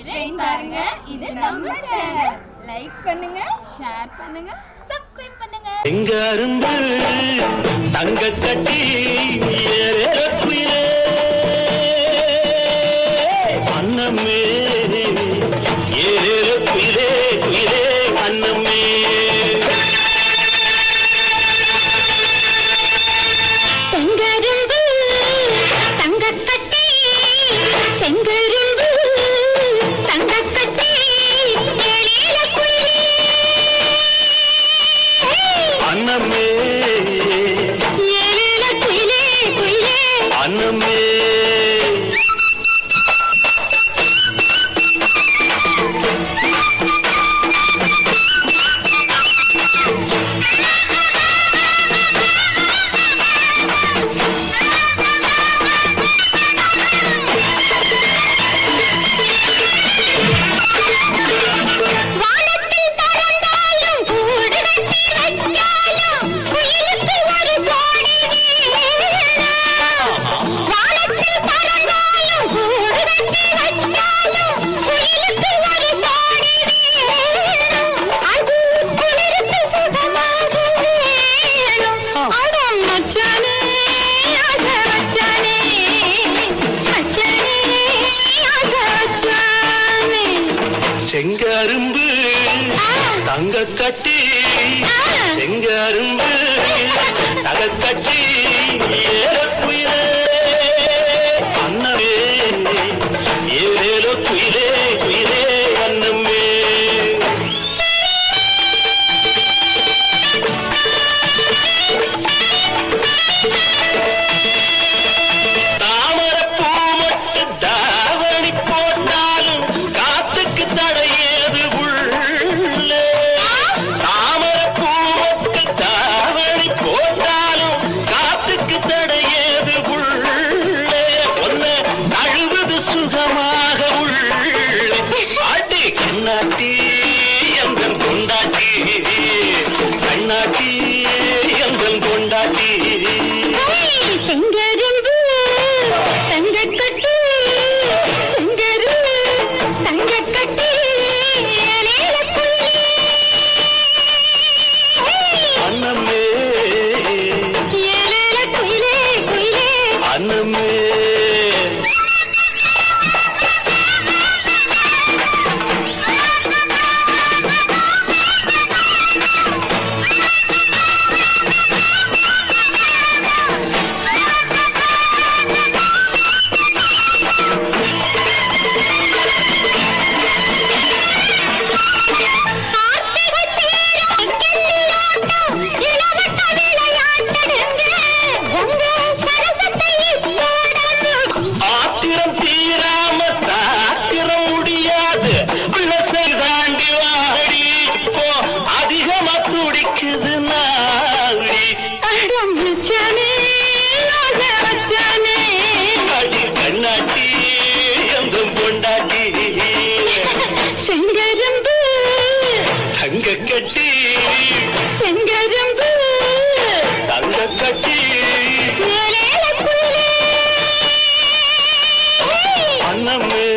Train பாருங்க இது நம்ம சேனல் லைக் பண்ணுங்க ஷேர் பண்ணுங்க சப்ஸ்கிரைப் பண்ணுங்க எங்க அரும்பு தங்க கட்டி ஏறேற குயிலே அன்னமே ஏறேற குயிலே குயிலே அன்னமே செங்கரும்பு தங்கக்கட்டி செங்கரும்பு தங்கக்கட்டி ஏழேல குயிலே அன்னமே ஏழேல குயிலே குயிலே அன்னமே வானத்தில் பறந்தாலும் கூடு கட்டி வைத்தாலும் குயிலுக்கு ஒரு ஜோடி வேணும். வானத்தில் பறந்தாலும் கூடு கட்டி வைத்தாலும் குயிலுக்கு ஒரு ஜோடி வேணும். அது குளிருக்கு சுகமாக வேணும். அட மச்சானே, அட மச்சானே, மச்சானே, அட மச்சானே. செங்கரும்பு தங்க கட்டி செங்கரும்பு தங்க கட்டி ஏற குயிலே அன்னமே ஏழேலோ குயிலே குயிலே அன்னமே தாமரப்பூ மட்டு தாவணி போட்டாலும் காத்துக்கு தடையேது உள்ளே தாமரப்பூ மட்டு தாவணி போட்டாலும் காத்துக்கு தடையேது உள்ளே ஒன்ன அழுவது சுகமாக உள்ளே ஆட்டி கண்ணாட்டி எங்கள் கொண்டாட்டி கண்ணாட்டி எங்கள் கொண்டாட்டி செங்கரும்பு தங்கக்கட்டி செங்கரு தங்கக்கட்டி ஏழேல குயிலே அன்னமே ஏழேல குயிலே குயிலே அன்னமே கார்த்திகை தீரம் கிள்ளியாட்டம் இளவட்ட விளையாட்டடுங்க உங்க சரசத்தை போடணும் ஆத்திரம் தீராம சாத்திரம் முடியாது பிள்ளை தாண்டி வாடி இப்போ அதிகமா துடிக்குது நாடி அடம் மச்சானே ஆக மச்சானே அடி கண்ணாட்டி எங்கும் கொண்டாட்டி செங்கரும்பு தங்க கட்டி செங்கரும்பு தங்க கட்டி ஏழேல குயிலே அன்னமே